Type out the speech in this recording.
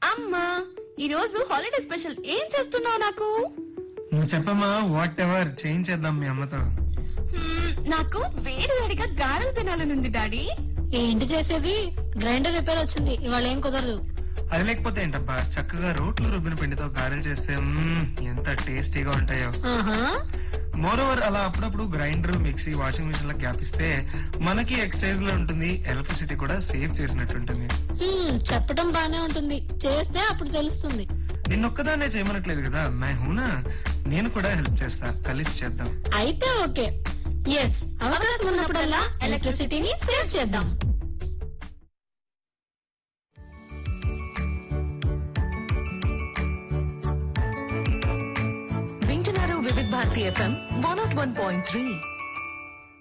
అమ్మా ఈ రోజు హాలిడే స్పెషల్ ఏం చేస్తున్నావు నాకు నువ్వు చెప్పమ్మా వాట్ ఎవర్ చేయించేద్దాం మీ అమ్మతో హ్మ్, నాకు వేడి వేడిగా గారెలు తినాలనుంది డాడీ ఏంటి చేసేది గ్రైండర్ రిపేర్ వచ్చింది ఇవాళ ఏం కుదరదు అది లేకపోతే ఏంటబ్బా చక్కగా రోట్లు రుబ్బిన పిండితో గారెలు చేస్తే మ్మ్, ఎంత టేస్టీగా ఉంటాయో ఆహా మోర్ ఓవర్ అలా అప్పుడప్పుడు గ్రైండర్ మిక్సీ వాషింగ్ మిషన్ లో గ్యాప్ ఇస్తే మనకి ఎక్సైజ్ లో ఉంటుంది ఎలక్ట్రిసిటీ కూడా సేవ్ చేసినట్టు ఉంటుంది హ్మ్, చెప్పటం బానే ఉంటుంది చేస్తే అప్పుడు తెలుస్తుంది నిన్నొక్కదాన్నే చేయమనట్లేదు కదా మై హూనా నేను కూడా హెల్ప్ చేస్తా కలిసి చేద్దాం అయితే ఓకే ఎస్ అవకాశం ఉన్నప్పుడల్లా ఎలక్ట్రిసిటీని సేవ్ చేద్దాం వింటున్నారు Vividh Bharati FM one of one point three